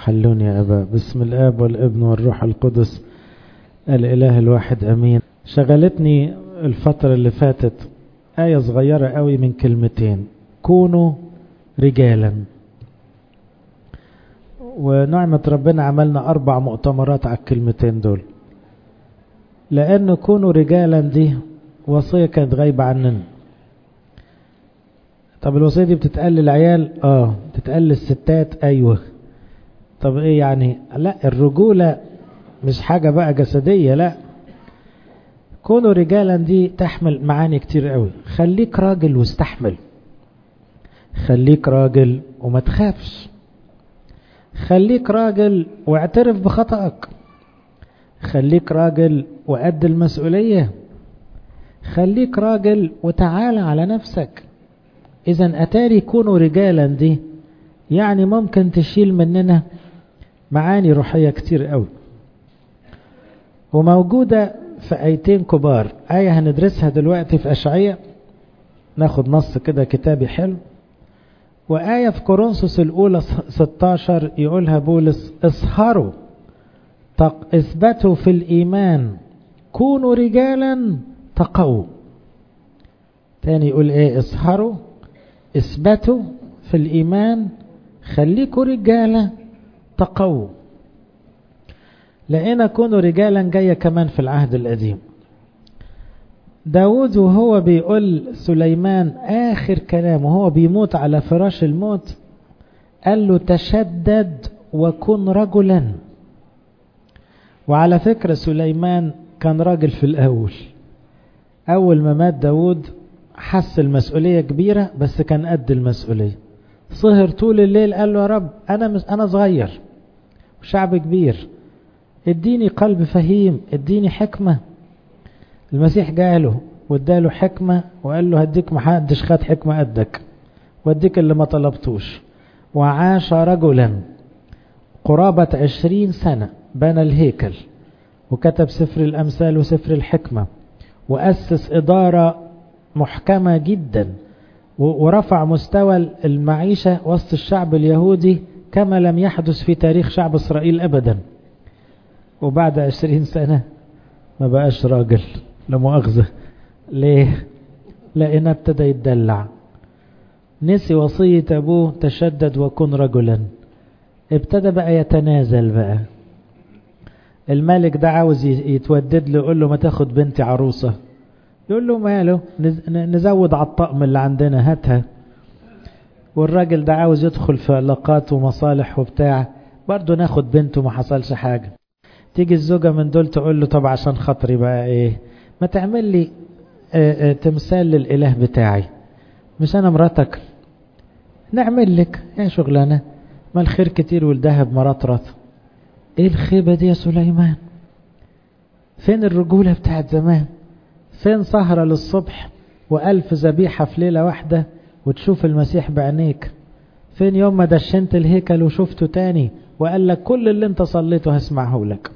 حلون يا أبا بسم الآب والابن والروح القدس الإله الواحد أمين شغلتني الفترة اللي فاتت آية صغيرة قوي من كلمتين كونوا رجالا ونعمة ربنا عملنا أربع مؤتمرات على الكلمتين دول لأن كونوا رجالا دي وصية كانت غايبة عننا طب الوصية دي بتتقال للعيال اه بتتقال للستات ايوه طب ايه يعني لا الرجولة مش حاجة بقى جسدية لا كونوا رجالا دي تحمل معاني كتير قوي خليك راجل واستحمل خليك راجل وما تخافش خليك راجل واعترف بخطأك خليك راجل وقد المسؤولية خليك راجل وتعالى على نفسك إذا أتاري كونوا رجالا دي يعني ممكن تشيل مننا معاني روحية كتير قوي وموجودة في آيتين كبار آية هندرسها دلوقتي في أشعية ناخد نص كده كتابي حلو وآية في كورنثوس الأولى 16 يقولها بولس اسهروا اثبتوا في الإيمان كونوا رجالا تقوا تاني يقول ايه اسهروا اثبتوا في الإيمان خليكوا رجالة تقوا لقينا كونوا رجالا جاية كمان في العهد القديم داود وهو بيقول سليمان آخر كلام وهو بيموت على فراش الموت قال له تشدد وكن رجلا وعلى فكرة سليمان كان راجل في الأول أول ما مات داود حس المسؤولية كبيرة بس كان قد المسؤولية سهر طول الليل قال له يا رب أنا مس أنا صغير وشعب كبير اديني قلب فهيم اديني حكمة المسيح جاله واداله حكمة وقال له هديك محدش خد حكمة قدك واديك اللي ما طلبتوش وعاش رجلا قرابة عشرين سنة بنى الهيكل وكتب سفر الأمثال وسفر الحكمة وأسس إدارة محكمة جدا ورفع مستوى المعيشة وسط الشعب اليهودي كما لم يحدث في تاريخ شعب إسرائيل أبدا وبعد عشرين سنة ما بقاش راجل لمؤاخذة ليه لأنه ابتدى يتدلع نسي وصية أبوه تشدد وكن رجلا ابتدى بقى يتنازل بقى الملك ده عاوز يتودد له يقول له ما تاخد بنتي عروسة يقول له ماله نزود على الطقم اللي عندنا هاتها والراجل ده عاوز يدخل في علاقات ومصالح وبتاع برضه ناخد بنته ما حصلش حاجة تيجي الزوجة من دول تقول له طب عشان خاطري بقى ايه ما تعمل لي اه اه تمثال للإله بتاعي مش أنا مراتك نعمل لك يا شغلانة ما الخير كتير والذهب مرطرط ايه الخيبة دي يا سليمان فين الرجولة بتاعت زمان فين سهرة للصبح وألف ذبيحة في ليلة واحدة وتشوف المسيح بعينيك فين يوم ما دشنت الهيكل وشفته تاني وقال لك كل اللي انت صليته هسمعه لك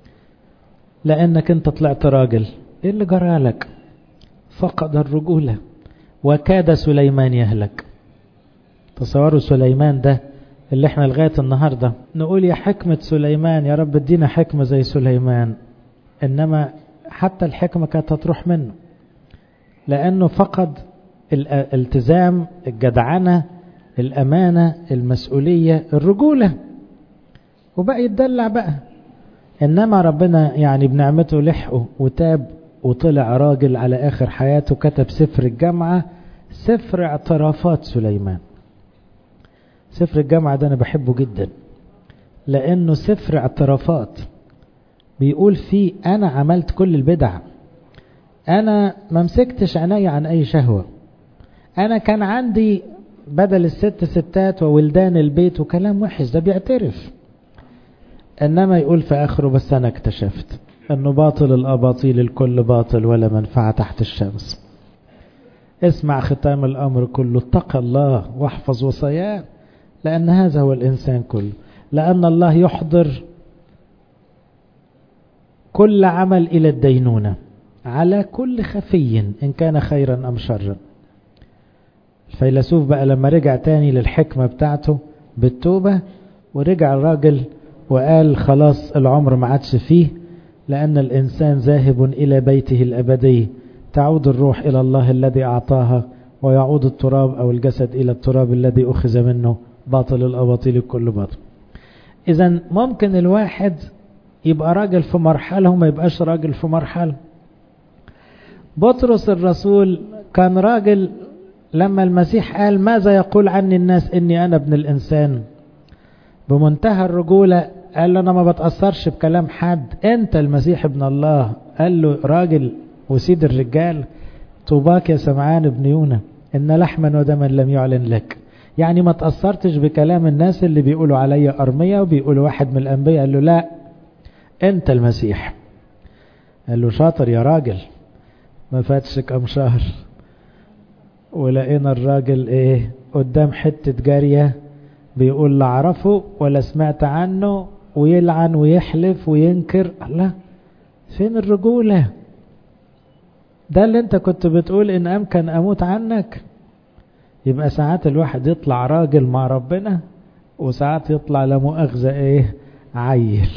لأنك انت طلعت راجل ايه اللي جرالك فقد الرجولة وكاد سليمان يهلك تصوروا سليمان ده اللي احنا لغاية النهاردة نقول يا حكمة سليمان يا رب ادينا حكمة زي سليمان انما حتى الحكمة كانت هتروح منه لانه فقد الالتزام الجدعنة الامانة المسؤولية الرجولة وبقى يتدلع بقى انما ربنا يعني بنعمته لحقه وتاب وطلع راجل على اخر حياته كتب سفر الجامعة سفر اعترافات سليمان سفر الجامعة ده أنا بحبه جدا لأنه سفر اعترافات بيقول فيه أنا عملت كل البدع أنا ما مسكتش عيني عن أي شهوة أنا كان عندي بدل الست ستات وولدان البيت وكلام وحش ده بيعترف إنما يقول في آخره بس أنا اكتشفت أنه باطل الأباطيل الكل باطل ولا منفعة تحت الشمس اسمع ختام الأمر كله اتق الله واحفظ وصاياه لأن هذا هو الإنسان كله لأن الله يحضر كل عمل إلى الدينونة على كل خفي إن كان خيرا أم شرا الفيلسوف بقى لما رجع تاني للحكمة بتاعته بالتوبة ورجع الراجل وقال خلاص العمر ما عادش فيه لأن الإنسان ذاهب إلى بيته الأبدي تعود الروح إلى الله الذي أعطاها ويعود التراب أو الجسد إلى التراب الذي أخذ منه باطل الأباطيل كل باطل إذا ممكن الواحد يبقى راجل في مرحلة وما يبقاش راجل في مرحلة بطرس الرسول كان راجل لما المسيح قال ماذا يقول عني الناس إني أنا ابن الإنسان بمنتهى الرجولة قال له أنا ما بتأثرش بكلام حد أنت المسيح ابن الله قال له راجل وسيد الرجال طوباك يا سمعان ابن يونا إن لحما ودما لم يعلن لك يعني ما تأثرتش بكلام الناس اللي بيقولوا علي أرمية وبيقولوا واحد من الأنبياء قال له لا أنت المسيح قال له شاطر يا راجل ما فاتش كم شهر ولقينا الراجل ايه قدام حتة جارية بيقول لا اعرفه ولا سمعت عنه ويلعن ويحلف وينكر الله فين الرجولة ده اللي انت كنت بتقول ان امكن اموت عنك يبقى ساعات الواحد يطلع راجل مع ربنا وساعات يطلع لا مؤاخذة ايه عيل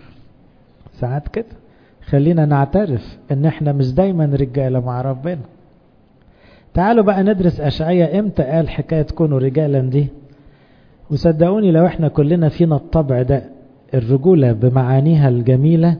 ساعات كده خلينا نعترف ان احنا مش دايما رجالة مع ربنا تعالوا بقى ندرس أشعية امتى قال حكاية كونوا رجالا دي وصدقوني لو احنا كلنا فينا الطبع ده الرجولة بمعانيها الجميلة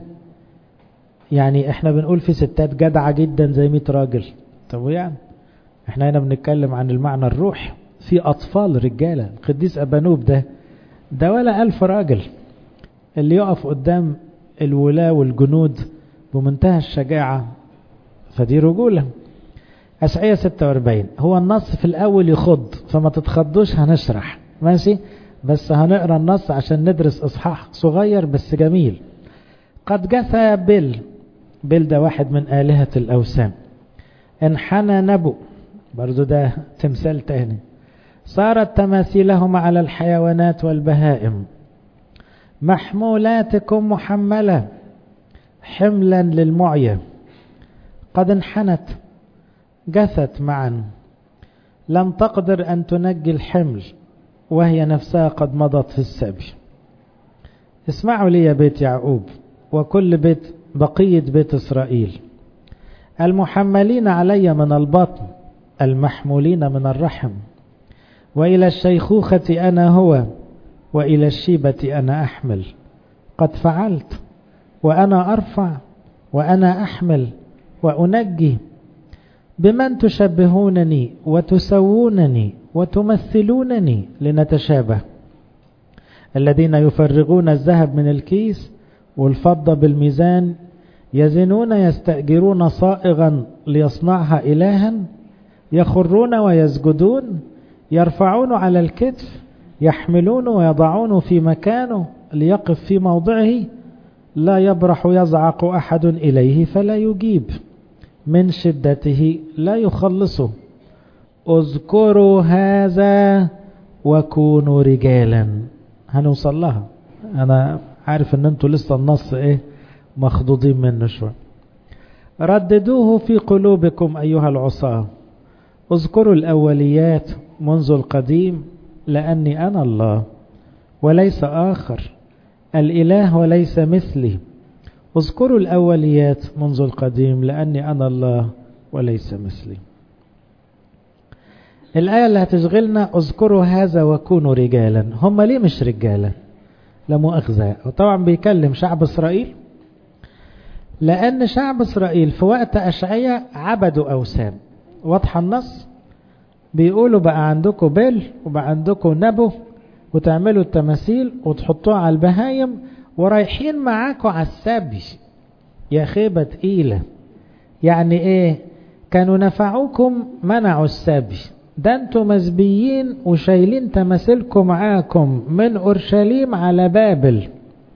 يعني احنا بنقول في ستات جدعة جدا زي 100 راجل طب يعني احنا هنا بنتكلم عن المعنى الروح في أطفال رجالة القديس أبانوب ده ده ولا ألف راجل اللي يقف قدام الولاة والجنود بمنتهى الشجاعة فدي رجولة أشعية 46 هو النص في الأول يخض فما تتخضوش هنشرح ماشي بس هنقرأ النص عشان ندرس إصحاح صغير بس جميل قد جثى بل بل ده واحد من آلهة الأوثان انحنى نبو برضو ده تمثال تاني صارت تماثيلهم على الحيوانات والبهائم محمولاتكم محملة حملا للمعية قد انحنت جثت معا لم تقدر أن تنجي الحمل وهي نفسها قد مضت في السبي اسمعوا لي يا بيت يعقوب وكل بيت بقية بيت إسرائيل المحملين علي من البطن المحمولين من الرحم وإلى الشيخوخة أنا هو وإلى الشيبة أنا أحمل قد فعلت وأنا أرفع وأنا أحمل وأنجي بمن تشبهونني وتسوونني وتمثلونني لنتشابه الذين يفرغون الذهب من الكيس والفضة بالميزان يزنون يستأجرون صائغا ليصنعها إلها يخرون ويسجدون يرفعون على الكتف يحملون ويضعون في مكانه ليقف في موضعه لا يبرح يزعق أحد إليه فلا يجيب من شدته لا يخلصه اذكروا هذا وكونوا رجالا هنوصل لها انا عارف ان انتوا لسه النص ايه مخضوضين منه شوي رددوه في قلوبكم ايها العصاة اذكروا الاوليات منذ القديم لاني انا الله وليس اخر الاله وليس مثلي اذكروا الأوليات منذ القديم لأني أنا الله وليس مثلي الآية اللي هتشغلنا اذكروا هذا وكونوا رجالا هم ليه مش رجالا لا مؤاخذة وطبعا بيكلم شعب إسرائيل لأن شعب إسرائيل في وقت أشعية عبدوا أوثان واضح النص بيقولوا بقى عندكم بل وبقى عندكم نبو وتعملوا التماثيل وتحطوها على البهايم ورايحين معاكوا على السبي يا خيبة تقيلة يعني ايه كانوا نفعوكم منعوا السبي ده انتوا مسبيين وشايلين تماثيلكم معاكم من اورشليم على بابل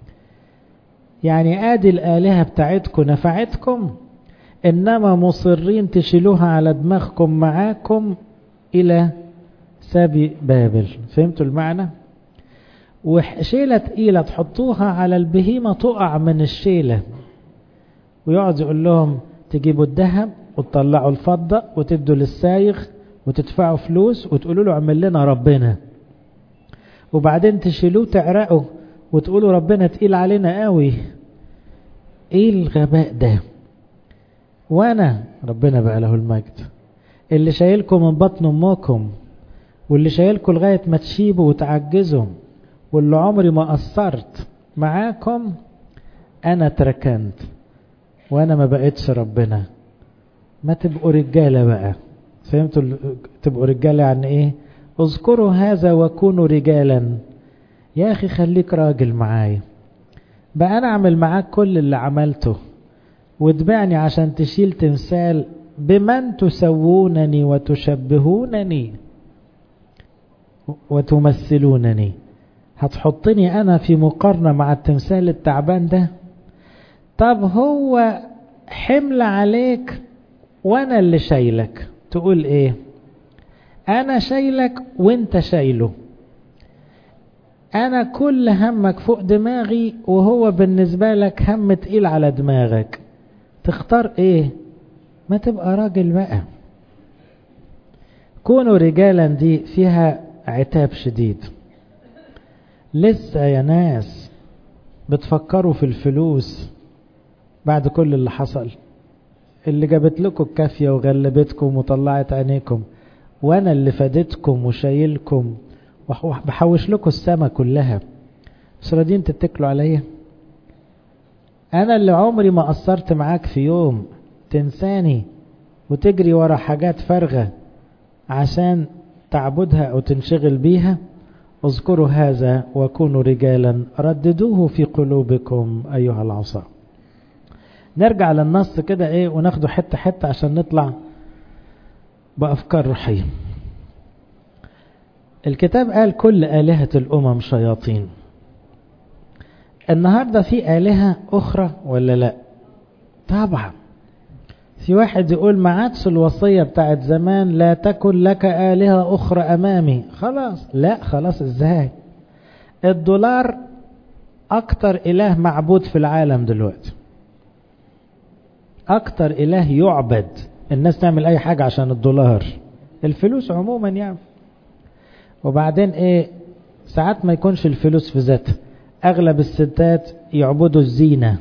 يعني ادي الالهة بتاعتكم نفعتكم انما مصرين تشيلوها على دماغكم معاكم الى سبي بابل فهمتوا المعنى وشيلة تقيلة تحطوها على البهيمة تقع من الشيلة ويقعد يقول لهم تجيبوا الذهب وتطلعوا الفضة وتدوا للسايغ وتدفعوا فلوس وتقولوا له اعمل لنا ربنا وبعدين تشيلوه تعرقوا وتقولوا ربنا تقيل علينا قوي ايه الغباء ده وانا ربنا بقى له المجد اللي شايلكم من بطن امكم واللي شايلكم لغاية ما تشيبوا وتعجزوا واللي عمري ما قصرت معاكم انا تركنت وانا ما بقتش ربنا ما تبقوا رجالة بقى فهمتوا تبقوا رجالة يعني ايه اذكروا هذا وكونوا رجالا يا اخي خليك راجل معايا بقى انا اعمل معاك كل اللي عملته وتبعني عشان تشيل تمثال بمن تسوونني وتشبهونني وتمثلونني هتحطني انا في مقارنة مع التمثال التعبان ده طب هو حمل عليك وانا اللي شايلك تقول ايه انا شايلك وانت شايله انا كل همك فوق دماغي وهو بالنسبة لك هم تقيل على دماغك تختار ايه ما تبقى راجل بقى كونوا رجالا دي فيها عتاب شديد لسه يا ناس بتفكروا في الفلوس بعد كل اللي حصل اللي جابت لكم الكافية وغلبتكم وطلعت عينيكم وانا اللي فادتكم وشايلكم وبحوش لكم السما كلها مش راضيين تتكلوا عليا انا اللي عمري ما قصرت معاك في يوم تنساني وتجري ورا حاجات فارغة عشان تعبدها او تنشغل بيها اذكروا هذا وكونوا رجالا رددوه في قلوبكم ايها العصا نرجع للنص كده ايه وناخده حتة حتة عشان نطلع بأفكار روحية الكتاب قال كل آلهة الأمم شياطين النهاردة في آلهة أخرى ولا لا طبعا في واحد يقول ما عادش الوصية بتاعت زمان لا تكن لك آلهة أخرى أمامي خلاص لا خلاص إزاي الدولار أكتر إله معبود في العالم دلوقتي أكتر إله يعبد الناس تعمل أي حاجة عشان الدولار الفلوس عموما يعني وبعدين إيه ساعات ما يكونش الفلوس في ذاتها أغلب الستات يعبدوا الزينة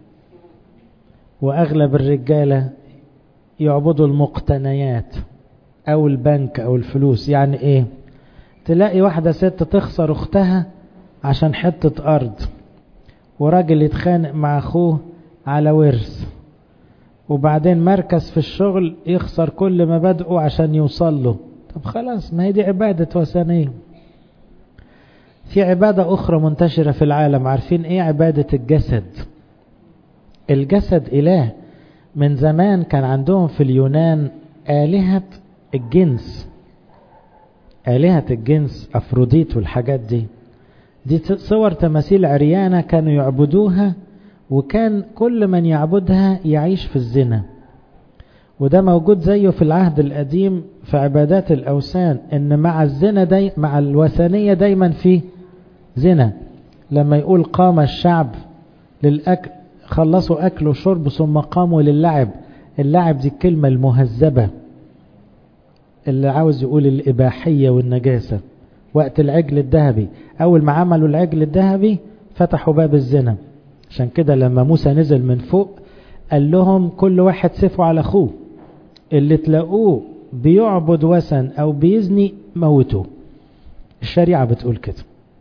وأغلب الرجالة يعبدوا المقتنيات أو البنك أو الفلوس يعني إيه تلاقي واحدة ست تخسر أختها عشان حتة أرض وراجل يتخانق مع أخوه على ورث وبعدين مركز في الشغل يخسر كل مبادئه عشان يوصل له طب خلاص ما هي دي عبادة وثنية في عبادة أخرى منتشرة في العالم عارفين إيه عبادة الجسد الجسد إله من زمان كان عندهم في اليونان آلهة الجنس آلهة الجنس أفروديت والحاجات دي دي صور تماثيل عريانة كانوا يعبدوها وكان كل من يعبدها يعيش في الزنا وده موجود زيه في العهد القديم في عبادات الأوثان إن مع الزنا داي مع الوثنية دايما في زنا لما يقول قام الشعب للأكل خلصوا أكل وشرب ثم قاموا للعب اللعب دي الكلمة المهذبة اللي عاوز يقول الإباحية والنجاسة وقت العجل الذهبي أول ما عملوا العجل الذهبي فتحوا باب الزنا عشان كده لما موسى نزل من فوق قال لهم كل واحد سيفه على أخوه اللي تلاقوه بيعبد وثن أو بيزني موتوه الشريعة بتقول كده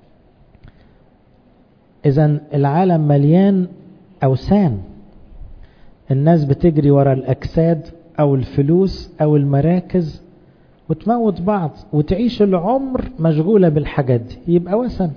إذا العالم مليان أوثان الناس بتجري ورا الأجساد أو الفلوس أو المراكز وتموت بعض وتعيش العمر مشغولة بالحاجات دي يبقى وثن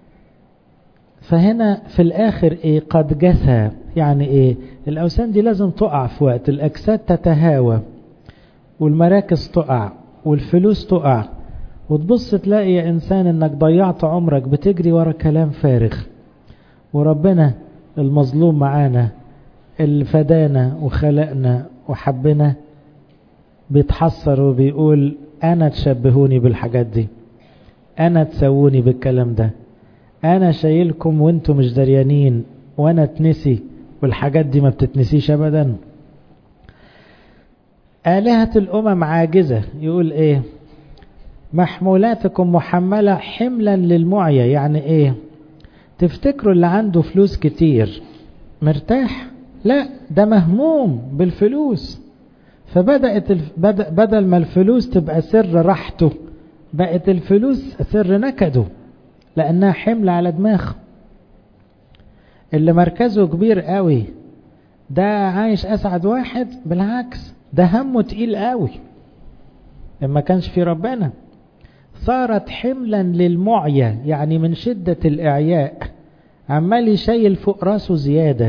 فهنا في الآخر إيه قد جثى يعني إيه الأوثان دي لازم تقع في وقت الأجساد تتهاوى والمراكز تقع والفلوس تقع وتبص تلاقي يا إنسان إنك ضيعت عمرك بتجري ورا كلام فارغ وربنا المظلوم معانا اللي فدانا وخلقنا وحبنا بيتحسر وبيقول أنا تشبهوني بالحاجات دي أنا تسووني بالكلام ده أنا شايلكم وانتم مش دريانين وأنا تنسي والحاجات دي ما بتتنسيش أبدا آلهة الأمم عاجزة يقول إيه محمولاتكم محملة حملا للمعية يعني ايه تفتكروا اللي عنده فلوس كتير مرتاح لا ده مهموم بالفلوس فبدأت الف... بدأ بدل ما الفلوس تبقى سر راحته بقت الفلوس سر نكده لأنها حمل على دماغه اللي مركزه كبير قوي ده عايش أسعد واحد بالعكس ده همه تقيل قوي ما كانش في ربنا صارت حملا للمعية يعني من شدة الإعياء عمال يشيل فوق راسه زيادة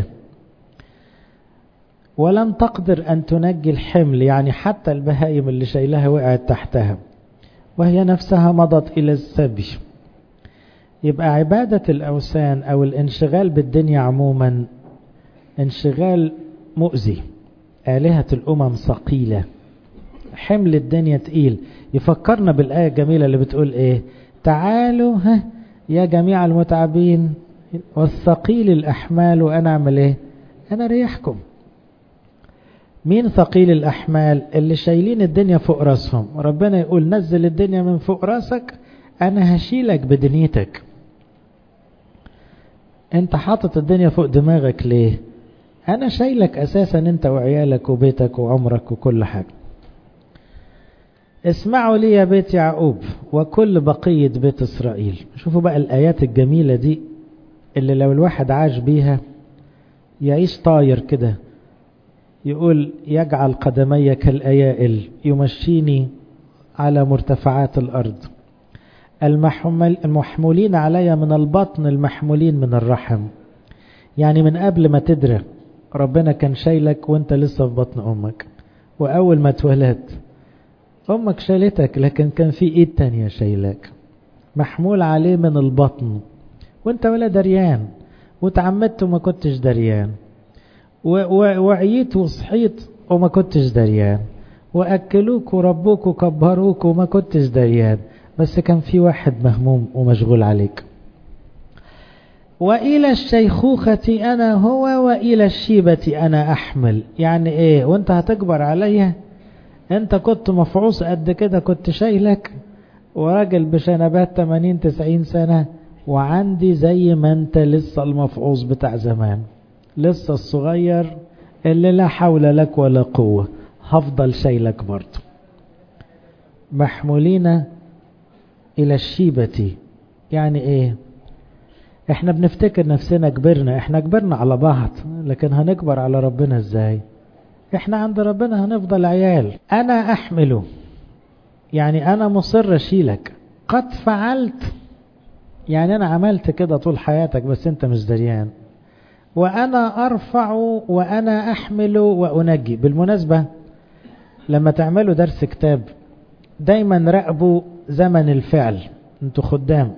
ولم تقدر أن تنجي الحمل يعني حتى البهائم اللي شايلها وقعت تحتها وهي نفسها مضت إلى السبي يبقى عبادة الأوثان أو الانشغال بالدنيا عموما انشغال مؤذي آلهة الأمم ثقيلة حمل الدنيا تقيل يفكرنا بالآية الجميلة اللي بتقول إيه تعالوا ها يا جميع المتعبين والثقيل الأحمال وأنا أعمل إيه أنا ريحكم مين ثقيل الأحمال اللي شايلين الدنيا فوق راسهم ربنا يقول نزل الدنيا من فوق راسك أنا هشيلك بدنيتك أنت حاطط الدنيا فوق دماغك ليه أنا شايلك أساسا أنت وعيالك وبيتك وعمرك وكل حاجة اسمعوا لي يا بيت يعقوب وكل بقية بيت إسرائيل شوفوا بقى الآيات الجميلة دي اللي لو الواحد عاش بيها يعيش طاير كده يقول يجعل قدمي كالأيائل يمشيني على مرتفعات الأرض المحمل المحمولين علي من البطن المحمولين من الرحم يعني من قبل ما تدرى ربنا كان شايلك وانت لسه في بطن أمك وأول ما اتولدت أمك شالتك لكن كان في إيد تانية شايلك محمول عليه من البطن وانت ولا دريان وتعمدت وما كنتش دريان وعييت وصحيت وما كنتش دريان وأكلوك وربوك وكبروك وما كنتش دريان بس كان في واحد مهموم ومشغول عليك وإلى الشيخوخة أنا هو وإلى الشيبة أنا أحمل يعني إيه وانت هتكبر عليا انت كنت مفعوص قد كده كنت شايلك وراجل بشنبات 80 90 سنة وعندي زي ما انت لسه المفعوص بتاع زمان لسه الصغير اللي لا حول لك ولا قوة هفضل شايلك برضه محمولين إلى الشيبة يعني إيه إحنا بنفتكر نفسنا كبرنا إحنا كبرنا على بعض لكن هنكبر على ربنا إزاي إحنا عند ربنا هنفضل عيال أنا أحمله يعني أنا مصر أشيلك قد فعلت يعني أنا عملت كده طول حياتك بس أنت مش دريان وأنا أرفع وأنا أحمل وأنجي بالمناسبة لما تعملوا درس كتاب دايما راقبوا زمن الفعل انتوا خدام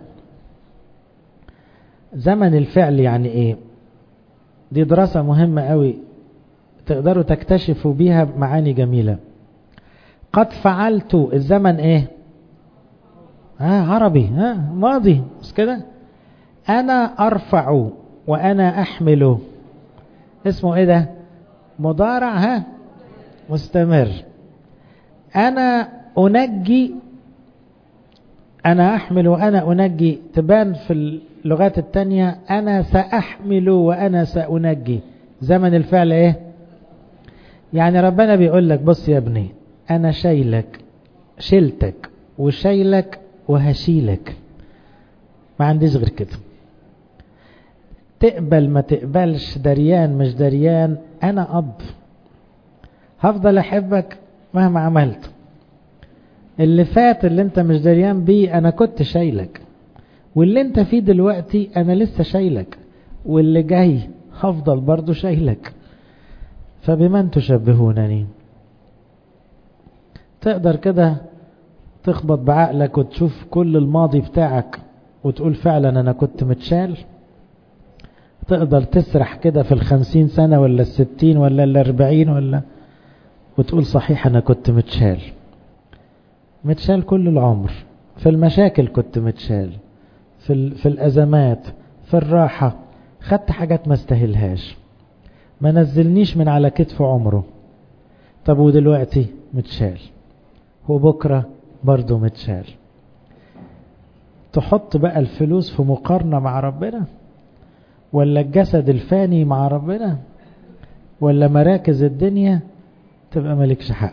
زمن الفعل يعني ايه دي دراسة مهمة قوي تقدروا تكتشفوا بيها معاني جميلة قد فعلت الزمن ايه ها آه عربي ها آه ماضي بس كده انا ارفع وانا احمل اسمه ايه ده مضارع ها مستمر انا انجي انا احمل وانا انجي تبان في اللغات التانية انا ساحمل وانا سانجي زمن الفعل ايه يعني ربنا بيقول لك بص يا ابني انا شايلك شلتك وشايلك وهشيلك ما عنديش غير كده تقبل ما تقبلش دريان مش دريان انا اب هفضل احبك مهما عملت اللي فات اللي انت مش دريان بيه انا كنت شايلك واللي انت فيه دلوقتي انا لسه شايلك واللي جاي هفضل برضو شايلك فبمن تشبهونني تقدر كده تخبط بعقلك وتشوف كل الماضي بتاعك وتقول فعلا انا كنت متشال تقدر تسرح كده في الخمسين سنة ولا الستين ولا الاربعين ولا وتقول صحيح انا كنت متشال متشال كل العمر في المشاكل كنت متشال في, في الازمات في الراحة خدت حاجات ما استاهلهاش ما نزلنيش من على كتف عمره طب ودلوقتي متشال وبكرة برضه متشال تحط بقى الفلوس في مقارنة مع ربنا ولا الجسد الفاني مع ربنا ولا مراكز الدنيا تبقى مالكش حق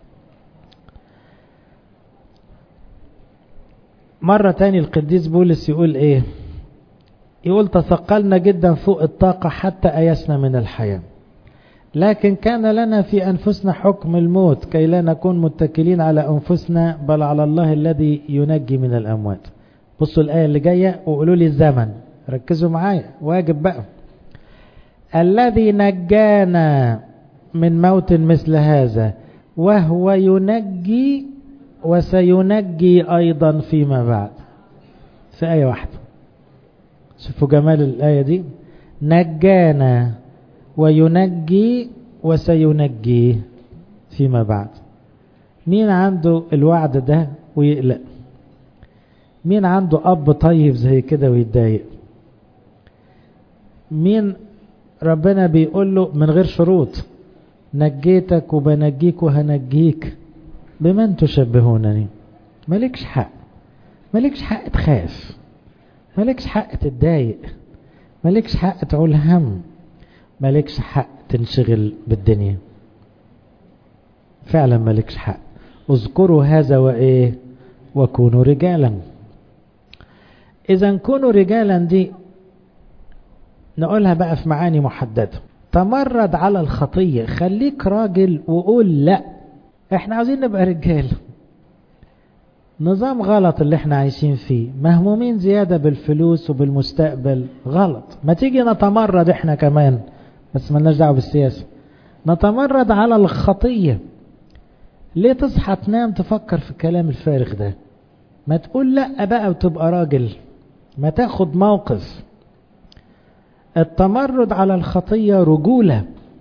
مرة تاني القديس بولس يقول ايه يقول تثقلنا جدا فوق الطاقة حتى أيسنا من الحياة لكن كان لنا في أنفسنا حكم الموت كي لا نكون متكلين على أنفسنا بل على الله الذي ينجي من الأموات بصوا الآية اللي جاية وقولوا لي الزمن ركزوا معايا واجب بقى الذي نجانا من موت مثل هذا وهو ينجي وسينجي أيضا فيما بعد في آية واحدة شوفوا جمال الآية دي نجانا وينجي وسينجي فيما بعد مين عنده الوعد ده ويقلق مين عنده أب طيب زي كده ويتضايق مين ربنا بيقول له من غير شروط نجيتك وبنجيك وهنجيك بمن تشبهونني مالكش حق مالكش حق تخاف مالكش حق تتضايق مالكش حق تعول هم مالكش حق تنشغل بالدنيا فعلا مالكش حق اذكروا هذا وايه وكونوا رجالا اذا كونوا رجالا دي نقولها بقى في معاني محددة تمرد على الخطية خليك راجل وقول لا احنا عاوزين نبقى رجال نظام غلط اللي احنا عايشين فيه مهمومين زيادة بالفلوس وبالمستقبل غلط ما تيجي نتمرد احنا كمان بس ملناش دعوه بالسياسة نتمرد على الخطية ليه تصحى تنام تفكر في الكلام الفارغ ده ما تقول لا بقى وتبقى راجل ما تاخد موقف التمرد على الخطية رجولة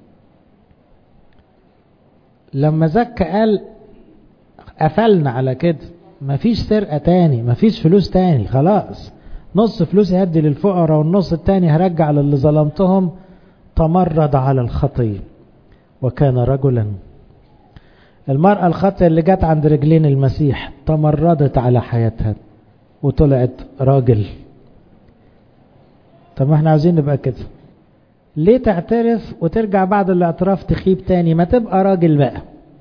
لما زكى قال قفلنا على كده مفيش سرقة تاني مفيش فلوس تاني خلاص نص فلوسي هدي للفقراء والنص التاني هرجع للي ظلمتهم تمرد على الخطية وكان رجلا المرأة الخطية اللي جت عند رجلين المسيح تمردت على حياتها وطلعت راجل طب ما احنا عاوزين نبقى كده ليه تعترف وترجع بعد الاعتراف تخيب تاني ما تبقى راجل بقى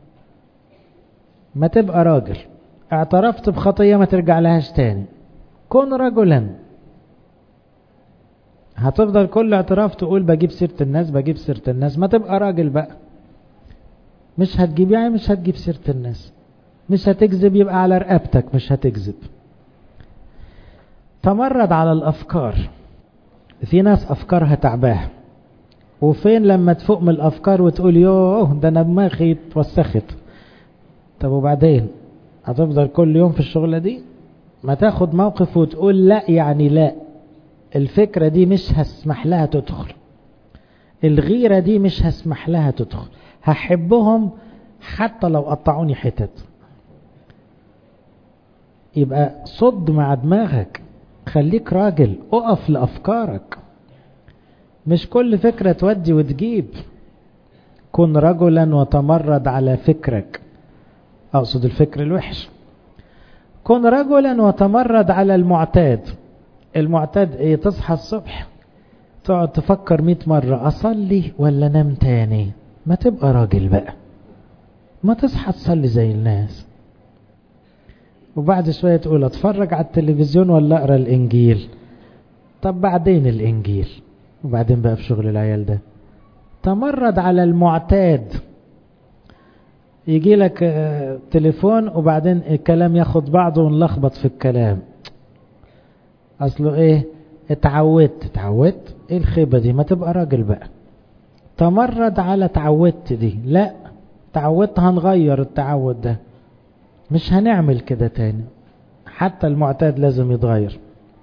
ما تبقى راجل اعترفت بخطية ما ترجع لهاش تاني كن رجلا هتفضل كل اعتراف تقول بجيب سيرة الناس بجيب سيرة الناس ما تبقى راجل بقى مش هتجيب يعني مش هتجيب سيرة الناس مش هتكذب يبقى على رقبتك مش هتكذب تمرد على الأفكار في ناس أفكارها تعباها وفين لما تفوق من الأفكار وتقول يوه ده أنا دماغي اتوسخت طب وبعدين هتفضل كل يوم في الشغلة دي ما تاخد موقف وتقول لا يعني لا الفكرة دي مش هسمح لها تدخل الغيرة دي مش هسمح لها تدخل هحبهم حتى لو قطعوني حتت يبقى صد مع دماغك خليك راجل اقف لأفكارك مش كل فكرة تودي وتجيب كن رجلا وتمرد على فكرك أقصد الفكر الوحش كن رجلا وتمرد على المعتاد المعتاد ايه تصحى الصبح تقعد تفكر مئة مرة أصلي ولا نام تاني ما تبقى راجل بقى ما تصحى تصلي زي الناس وبعد شوية تقول اتفرج على التلفزيون ولا اقرا الانجيل طب بعدين الانجيل وبعدين بقى في شغل العيال ده تمرد على المعتاد يجي لك تليفون وبعدين الكلام ياخد بعضه ونلخبط في الكلام اصله ايه اتعودت اتعودت ايه الخيبة دي ما تبقى راجل بقى تمرد على تعودت دي لا تعودت هنغير التعود ده مش هنعمل كده تاني حتى المعتاد لازم يتغير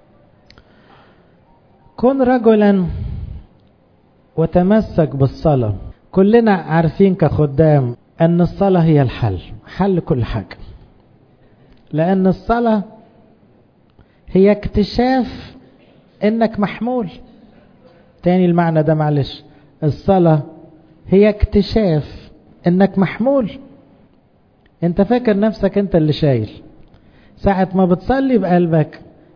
كن رجلا وتمسك بالصلاة كلنا عارفين كخدام أن الصلاة هي الحل حل كل حاجة لأن الصلاة هي اكتشاف انك محمول تاني المعنى ده معلش الصلاة هي اكتشاف انك محمول انت فاكر نفسك انت اللي شايل ساعة ما بتصلي بقلبك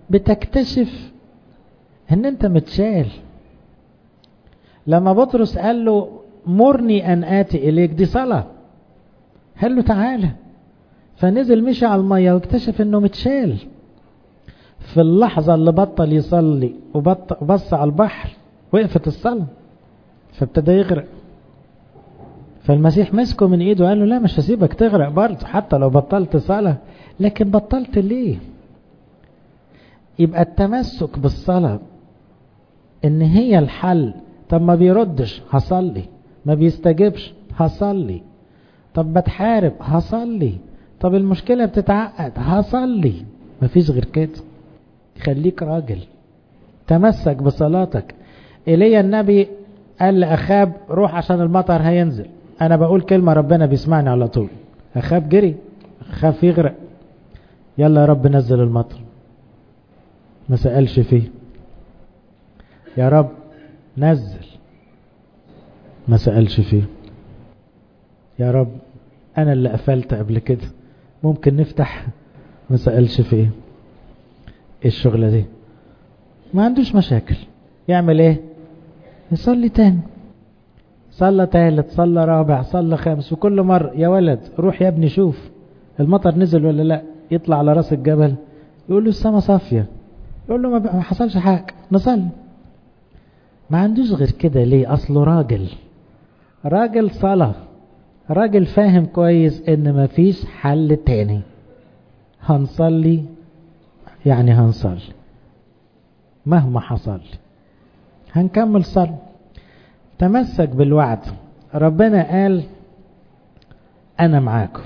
بتكتشف ان انت متشال لما بطرس قال له مرني ان اتي اليك دي صلاة قال له تعالى فنزل مشي على المية واكتشف انه متشال في اللحظة اللي بطل يصلي وبص على البحر وقفت الصلاة فابتدى يغرق فالمسيح مسكه من ايده وقال له لا مش هسيبك تغرق برضه حتى لو بطلت صلاة لكن بطلت ليه يبقى التمسك بالصلاة ان هي الحل طب ما بيردش هصلي ما بيستجبش هصلي طب بتحارب هصلي طب المشكلة بتتعقد هصلي مفيش غير كده خليك راجل تمسك بصلاتك إلي النبي قال لأخاب روح عشان المطر هينزل أنا بقول كلمة ربنا بيسمعني على طول أخاب جري خاف يغرق يلا يا رب نزل المطر ما سألش فيه يا رب نزل ما سألش فيه يا رب أنا اللي قفلت قبل كده ممكن نفتح ما سألش فيه ايه الشغلة دي ما عندوش مشاكل يعمل ايه يصلي تاني صلى تالت صلى رابع صلى خامس وكل مرة يا ولد روح يا ابني شوف المطر نزل ولا لا يطلع على راس الجبل يقول له السما صافية يقول له ما حصلش حاجة نصلي ما عندوش غير كده ليه اصله راجل راجل صلاة راجل فاهم كويس ان مفيش حل تاني هنصلي يعني هنصلي مهما حصل هنكمل صلاة تمسك بالوعد ربنا قال انا معاكم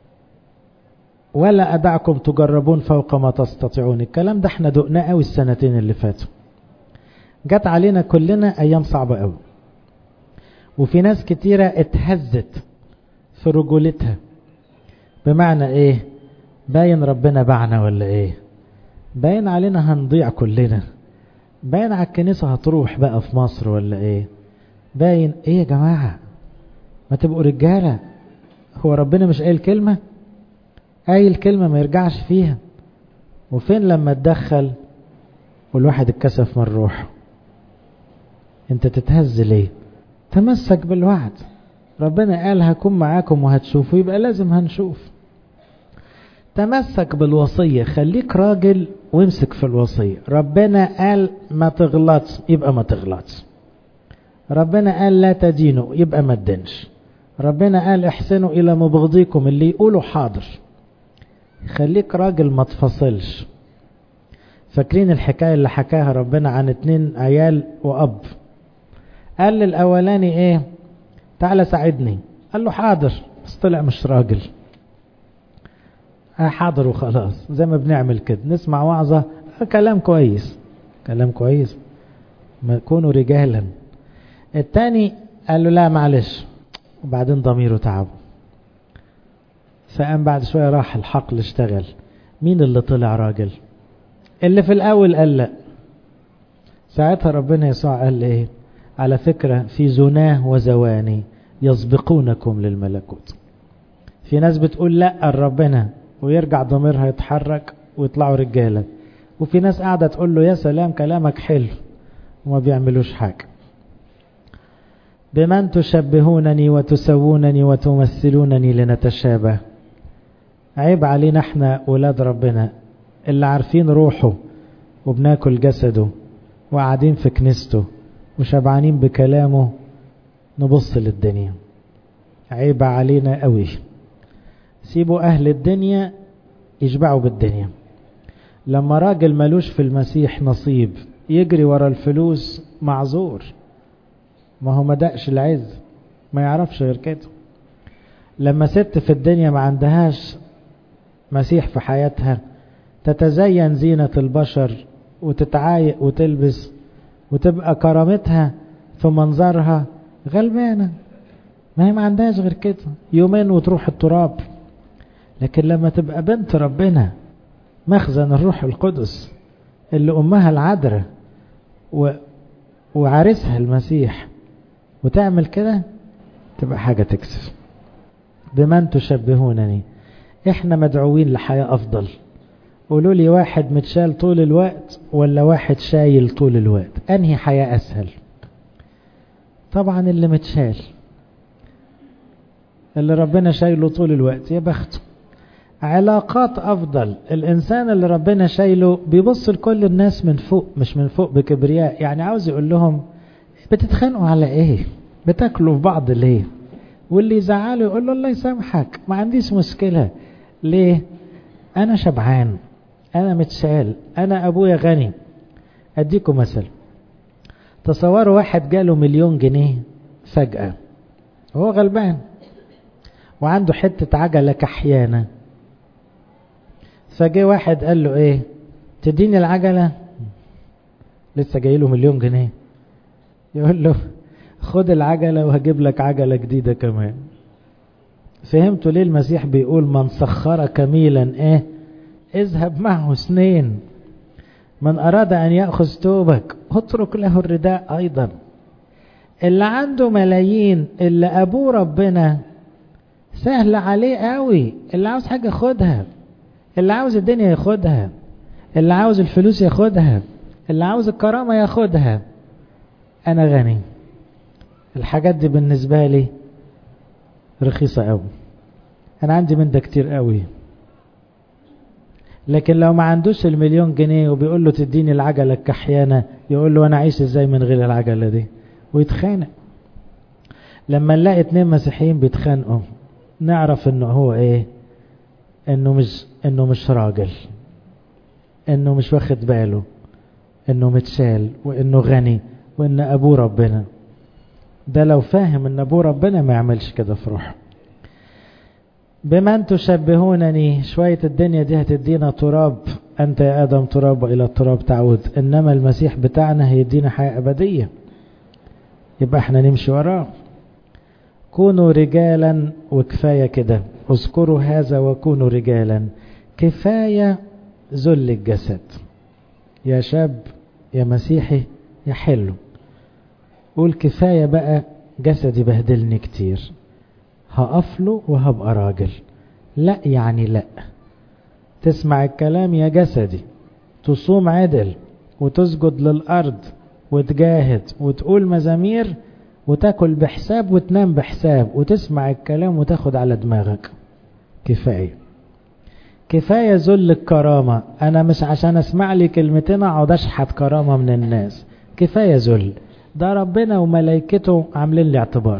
ولا ادعكم تجربون فوق ما تستطيعون الكلام ده احنا دقناه قوي السنتين اللي فاتوا جت علينا كلنا ايام صعبة قوي وفي ناس كتيرة اتهزت في رجولتها بمعنى ايه باين ربنا باعنا ولا ايه باين علينا هنضيع كلنا باين على الكنيسة هتروح بقى في مصر ولا ايه باين ايه يا جماعة ما تبقوا رجالة هو ربنا مش قايل كلمة قايل كلمة ما يرجعش فيها وفين لما تدخل والواحد اتكسف من روحه انت تتهز ليه تمسك بالوعد ربنا قال هكون معاكم وهتشوفوا يبقى لازم هنشوف تمسك بالوصية خليك راجل وامسك في الوصية ربنا قال ما تغلطش يبقى ما تغلطش ربنا قال لا تدينوا يبقى ما تدينش ربنا قال احسنوا الى مبغضيكم اللي يقولوا حاضر خليك راجل ما تفصلش فاكرين الحكاية اللي حكاها ربنا عن اتنين عيال واب قال للاولاني ايه تعالى ساعدني قال له حاضر بس طلع مش راجل آه حاضر وخلاص زي ما بنعمل كده نسمع وعظة آه كلام كويس كلام كويس ما كونوا رجالا التاني قال له لا معلش وبعدين ضميره تعبه فقام بعد شوية راح الحقل اشتغل مين اللي طلع راجل اللي في الاول قال لا ساعتها ربنا يسوع قال ايه على فكرة في زناه وزواني يسبقونكم للملكوت في ناس بتقول لا ربنا ويرجع ضميرها يتحرك ويطلعوا رجالة وفي ناس قاعدة تقول له يا سلام كلامك حلو وما بيعملوش حاجة بمن تشبهونني وتسوونني وتمثلونني لنتشابه عيب علينا احنا ولاد ربنا اللي عارفين روحه وبناكل جسده وقاعدين في كنيسته وشبعانين بكلامه نبص للدنيا عيب علينا قوي سيبوا أهل الدنيا يشبعوا بالدنيا لما راجل ملوش في المسيح نصيب يجري ورا الفلوس معذور ما هو ما دقش العز ما يعرفش غير كده لما ست في الدنيا ما عندهاش مسيح في حياتها تتزين زينة البشر وتتعايق وتلبس وتبقى كرامتها في منظرها غلبانة ما هي ما عندهاش غير كده يومين وتروح التراب لكن لما تبقى بنت ربنا مخزن الروح القدس اللي أمها العذراء و... وعارسها المسيح وتعمل كده تبقى حاجة تكسف بمن تشبهونني احنا مدعوين لحياة أفضل قولوا لي واحد متشال طول الوقت ولا واحد شايل طول الوقت انهي حياة اسهل طبعا اللي متشال اللي ربنا شايله طول الوقت يا بخته علاقات افضل الانسان اللي ربنا شايله بيبص لكل الناس من فوق مش من فوق بكبرياء يعني عاوز يقول لهم بتتخانقوا على ايه بتاكلوا في بعض ليه واللي يزعله يقول له الله يسامحك ما عنديش مشكلة ليه انا شبعان انا متشال انا ابويا غني اديكم مثل تصوروا واحد جاله مليون جنيه فجأة هو غلبان وعنده حتة عجلة كحيانة فجه واحد قال له ايه تديني العجلة لسه جاي له مليون جنيه يقول له خد العجلة وهجيب لك عجلة جديدة كمان فهمتوا ليه المسيح بيقول من سخر كميلا ايه اذهب معه اثنين من اراد ان يأخذ توبك اترك له الرداء ايضا اللي عنده ملايين اللي ابوه ربنا سهل عليه قوي اللي عاوز حاجة خدها اللي عاوز الدنيا ياخدها اللي عاوز الفلوس ياخدها اللي عاوز الكرامة ياخدها انا غني الحاجات دي بالنسبة لي رخيصة قوي انا عندي من ده كتير قوي لكن لو ما عندوش المليون جنيه وبيقول له تديني العجلة الكحيانة يقول له انا عايش ازاي من غير العجلة دي ويتخانق لما نلاقي اتنين مسيحيين بيتخانقوا نعرف انه هو ايه انه مش انه مش راجل انه مش واخد باله انه متشال وانه غني وان ابوه ربنا ده لو فاهم ان ابوه ربنا ما يعملش كده في روحه بمن تشبهونني شوية الدنيا دي هتدينا تراب أنت يا آدم تراب وإلى التراب تعود إنما المسيح بتاعنا هيدينا حياة أبدية يبقى احنا نمشي وراه كونوا رجالا وكفاية كده اذكروا هذا وكونوا رجالا كفاية ذل الجسد يا شاب يا مسيحي يا حلو قول كفاية بقى جسدي بهدلني كتير هقفله وهبقى راجل لا يعني لا تسمع الكلام يا جسدي تصوم عدل وتسجد للأرض وتجاهد وتقول مزامير وتاكل بحساب وتنام بحساب وتسمع الكلام وتاخد على دماغك كفاية كفاية ذل الكرامة أنا مش عشان أسمع لي كلمتين أقعد أشحت كرامة من الناس كفاية ذل ده ربنا وملائكته عاملين لي اعتبار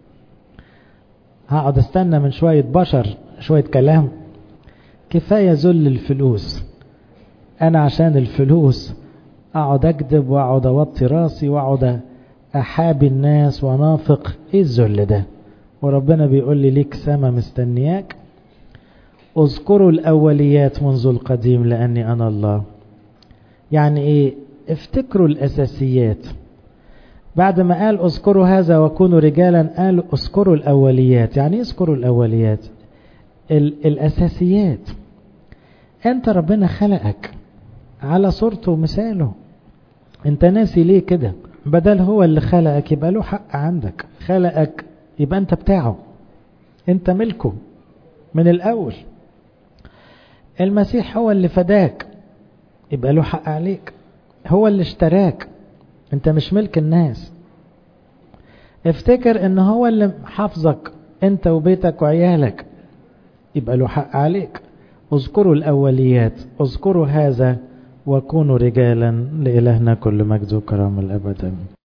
هقعد استنى من شوية بشر شوية كلام كفاية ذل الفلوس أنا عشان الفلوس أقعد أكذب وأقعد أوطي راسي وأقعد أحابي الناس ونافق إيه الذل ده وربنا بيقول لي ليك سما مستنياك اذكروا الأوليات منذ القديم لأني أنا الله يعني إيه افتكروا الأساسيات بعد ما قال اذكروا هذا وكونوا رجالا قال اذكروا الأوليات يعني اذكروا الأوليات ال الأساسيات أنت ربنا خلقك على صورته ومثاله أنت ناسي ليه كده بدل هو اللي خلقك يبقى له حق عندك خلقك يبقى أنت بتاعه أنت ملكه من الأول المسيح هو اللي فداك يبقى له حق عليك هو اللي اشتراك انت مش ملك الناس افتكر ان هو اللي حافظك انت وبيتك وعيالك يبقى له حق عليك اذكروا الاوليات اذكروا هذا وكونوا رجالا لإلهنا كل مجد وكرم الأبد